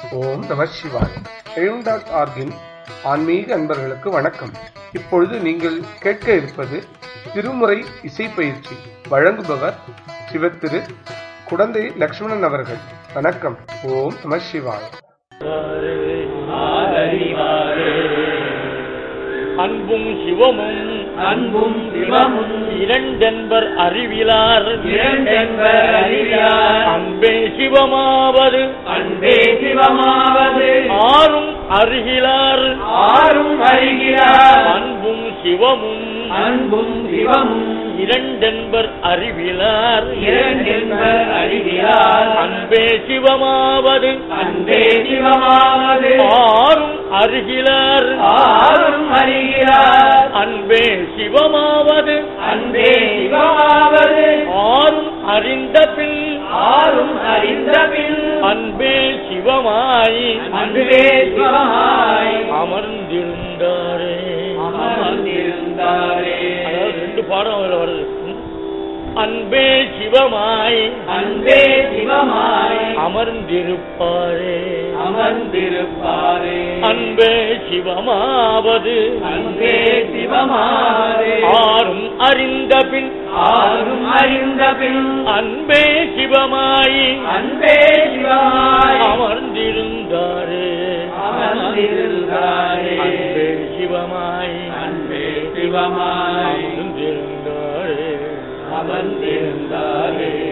ஓம் நம சிவாய் எழும் டாட் ஆர்கின் ஆன்மீக அன்பர்களுக்கு வணக்கம் இப்பொழுது நீங்கள் கேட்க இருப்பது திருமுறை இசை பயிற்சி வழங்குபவர் சிவத்திரு குடந்தை லக்ஷ்மணன் அவர்கள் வணக்கம் ஓம் நம சிவாய் அன்பும் சிவமும் அன்பும் சிவமும் இரண்டென்பர் அறிவிலார் இரண்டென்பர் அறிவிலார். அன்பே சிவமாவது அன்பே சிவமாவது ஆறும் அருகிலார் ஆறும் அறிகிறார் அன்பும் சிவமும் அன்பும் சிவமும் இரண்டென்பர் அறிவிலார் இரண்டென்பர் அறிகிறார் அன்பே சிவமாவது அன்பே சிவமாவது ஆறும் அருகிலார் ஆறும் அறிகிறார் அன்பே சிவமாவது அன்பே சிவமாவது ஆறும் அறிந்த பின் ஆறும் அறிந்த பின் அன்பே சிவமாய் அன்பே சிவமாய் அமர்ந்திருந்தாரே அமர்ந்திருந்தாரே அதாவது ரெண்டு பாடம் அதுல வருது ம். அன்பே சிவமாய் அன்பே சிவமாய் அமர்ந்திருப்பாரே அமர்ந்திருப்பாரே அன்பே சிவமாவது அன்பே சிவமாவே ஆறும் அறிந்த பின் ஆறும் அறிந்த பின் அன்பே சிவமாய் அன்பே சிவமாய் அமர்ந்திருந்தாரே அமர்ந்திருந்தாரே அன்பே சிவமாய் அன்பே சிவமாய் அமர்ந்திருந்தாரே அமர்ந்திருந்தாரே